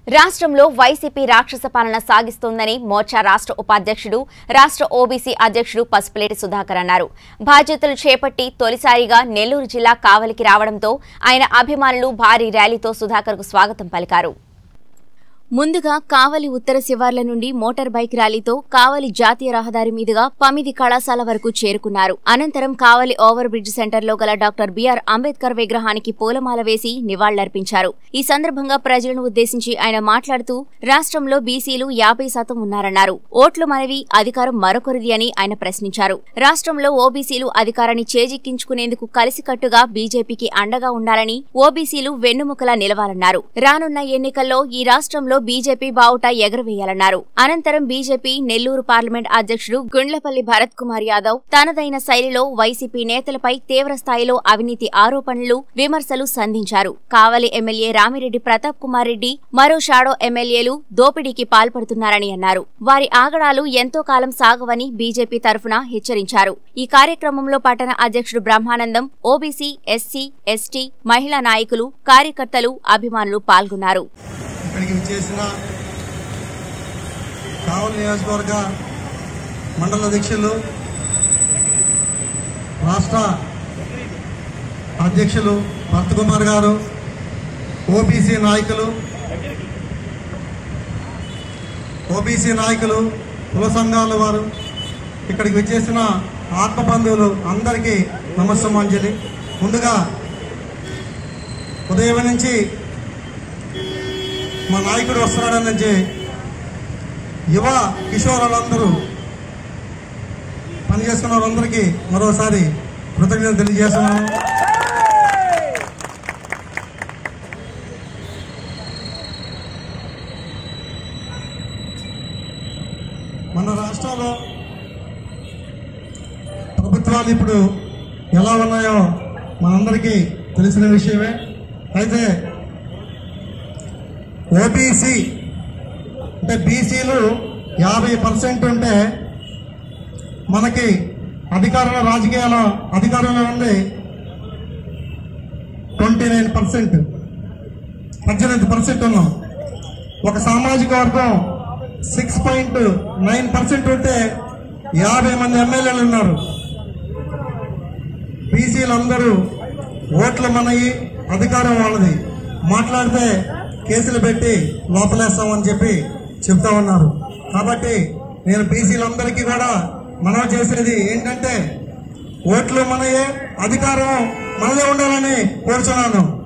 రాష్ట్రంలో వైసీపీ రాక్షస పాలన సాగిస్తోందని మోర్చా రాష్ట్ర ఉపాధ్యక్షుడు రాష్ట్ర ఓబీసీ అధ్యక్షుడు పసుపులేటి సుధాకర్ అన్నారు బాధ్యతలు చేపట్టి తొలిసారిగా నెల్లూరు జిల్లా కావలికి రావడంతో ఆయన అభిమానులు భారీ ర్యాలీతో సుధాకర్కు స్వాగతం పలికారు ముందుగా కావలి ఉత్తర శివార్ల నుండి మోటార్ బైక్ ర్యాలీతో కావలి జాతీయ రహదారి మీదుగా పమిది కళాశాల వరకు చేరుకున్నారు అనంతరం కావలి ఓవర్ బ్రిడ్జ్ సెంటర్లో గల డాక్టర్ బిఆర్ అంబేద్కర్ విగ్రహానికి పూలమాల వేసి నివాళులర్పించారు ఈ సందర్భంగా ప్రజలను ఉద్దేశించి ఆయన మాట్లాడుతూ రాష్ట్రంలో బీసీలు యాభై శాతం ఉన్నారన్నారు ఓట్లు మనవి అధికారం మరొకరిది అని ఆయన ప్రశ్నించారు రాష్ట్రంలో ఓబీసీలు అధికారాన్ని చేజిక్కించుకునేందుకు కలిసికట్టుగా బీజేపీకి అండగా ఉండాలని ఓబీసీలు వెన్నుముకలా నిలవాలన్నారు రానున్న ఎన్నికల్లో ఈ రాష్ట్రంలో బీజేపీ బావుట ఎగరవేయాలన్నారు అనంతరం బీజేపీ నెల్లూరు పార్లమెంట్ అధ్యక్షుడు గుండ్లపల్లి భరత్ కుమార్ యాదవ్ తనదైన శైలిలో వైసీపీ నేతలపై తీవ్ర స్థాయిలో అవినీతి ఆరోపణలు విమర్శలు సంధించారు కావలి ఎమ్మెల్యే రామిరెడ్డి ప్రతాప్ కుమార్ రెడ్డి మరో షాడో ఎమ్మెల్యేలు దోపిడీకి పాల్పడుతున్నారని అన్నారు వారి ఆగడాలు ఎంతో కాలం సాగవని బీజేపీ తరఫున హెచ్చరించారు ఈ కార్యక్రమంలో పట్టణ అధ్యక్షుడు బ్రహ్మానందం ఓబీసీ ఎస్సీ ఎస్టీ మహిళా నాయకులు కార్యకర్తలు అభిమానులు పాల్గొన్నారు ఇక్కడికి చేసిన కావలి నియోజకవర్గ మండల అధ్యక్షులు రాష్ట్ర అధ్యక్షులు భరత్ కుమార్ గారు ఓబీసీ నాయకులు ఓబీసీ నాయకులు కుల సంఘాల వారు ఇక్కడికి వచ్చేసిన ఆత్మ బంధువులు అందరికీ నమస్సమాంజలి ముందుగా ఉదయం నుంచి మా నాయకుడు వస్తున్నాడని నుంచి యువ కిషోరులందరూ పనిచేస్తున్న వాళ్ళందరికీ మరోసారి కృతజ్ఞత తెలియజేస్తున్నాను మన రాష్ట్రంలో ప్రభుత్వాలు ఇప్పుడు ఎలా ఉన్నాయో మనందరికీ తెలిసిన విషయమే అయితే ఓబీసీ అంటే బీసీలు యాభై పర్సెంట్ ఉంటే మనకి అధికారంలో రాజకీయాల అధికారంలో ఉంది ట్వంటీ నైన్ పర్సెంట్ పద్దెనిమిది పర్సెంట్ ఉన్నాం ఒక సామాజిక వర్గం సిక్స్ పాయింట్ నైన్ పర్సెంట్ ఉంటే యాభై మంది ఎమ్మెల్యేలు ఉన్నారు బీసీలు అందరూ ఓట్లు మనయి అధికారం వాళ్ళది మాట్లాడితే కేసులు పెట్టి లోపలేస్తామని చెప్పి చెప్తా ఉన్నారు కాబట్టి నేను బీసీలందరికీ కూడా మనం చేసేది ఏంటంటే ఓట్లు మనయే అధికారం మనదే ఉండాలని కోరుచున్నాను